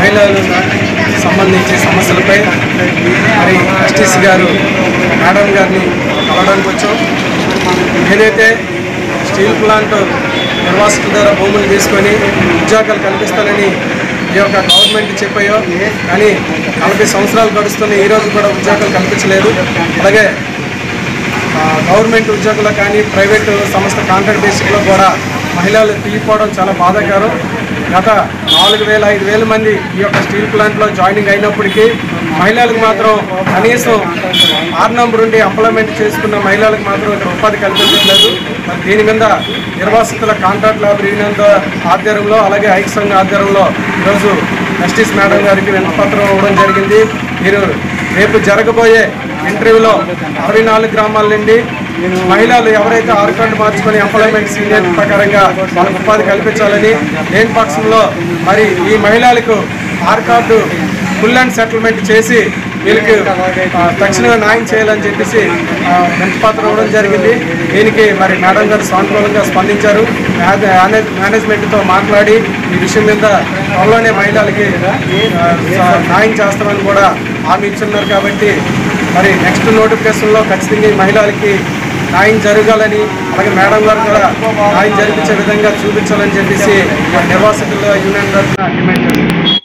మహిళలు సంబంధించి సమస్యలపై మరి జస్టిస్ గారు మేడం గారిని కలవడానికి వచ్చాం ఏదైతే స్టీల్ ప్లాంట్ నిర్వాసితుల ద్వారా భూములు తీసుకొని ఉద్యోగాలు కల్పిస్తానని ఈ యొక్క గవర్నమెంట్ చెప్పాయో కానీ నలభై సంవత్సరాలు గడుస్తున్న ఈ రోజు కూడా ఉద్యోగాలు కల్పించలేదు అలాగే ఆ, గవర్నమెంట్ ఉద్యోగులు కానీ ప్రైవేటు సంస్థ కాంట్రాక్ట్ బేసిక్లో కూడా మహిళలు తీయకపోవడం చాలా బాధాకరం గత నాలుగు వేల ఐదు వేల మంది ఈ యొక్క స్టీల్ ప్లాంట్లో జాయినింగ్ అయినప్పటికీ మహిళలకు మాత్రం కనీసం ఆరు నంబర్ ఉండి ఎంప్లాయ్మెంట్ చేసుకున్న మహిళలకు మాత్రం ఇక్కడ ఉపాధి కల్పించట్లేదు మరి దీని మీద నిర్వాసితుల కాంట్రాక్ట్ లేబర్ యూనియన్ ఆధ్వర్యంలో అలాగే ఐక్య సంఘ ఆధ్వర్యంలో ఈరోజు జస్టిస్ మేడం గారికి వినపత్రం ఇవ్వడం జరిగింది మీరు రేపు జరగబోయే ఇంటర్వ్యూలో అరవై నాలుగు గ్రామాల నుండి మహిళలు ఎవరైతే ఆరు కార్డు మార్చుకొని ఎంప్లాయ్మెంట్ సీనియర్ ప్రకారంగా వాళ్ళకు ఉపాధి కల్పించాలని లేని పక్షంలో మరి ఈ మహిళలకు ఆర్ కార్డు ఫుల్ అండ్ సెటిల్మెంట్ చేసి వీళ్ళకి ఆ, తక్షణమే న్యాయం చేయాలని చెప్పేసి వినతిపత్రం ఇవ్వడం జరిగింది దీనికి మరి మేడం గారు సానుకూలంగా స్పందించారు మేనే- మేనేజ్మెంట్తో మాట్లాడి ఈ విషయం మీద త్వరలోనే మహిళలకి ఆ, స- న్యాయం చేస్తామని కూడా హామీ ఇచ్చున్నారు కాబట్టి మరి నెక్స్ట్ నోటిఫికేషన్లో ఖచ్చితంగా ఈ మహిళలకి న్యాయం జరగాలని అలాగే మేడం గారు కూడా న్యాయం జరిపించే విధంగా చూపించాలని చెప్పేసి నిర్వాసితుల యూనియన్ తరఫున డిమాండ్ చేస్తున్నారు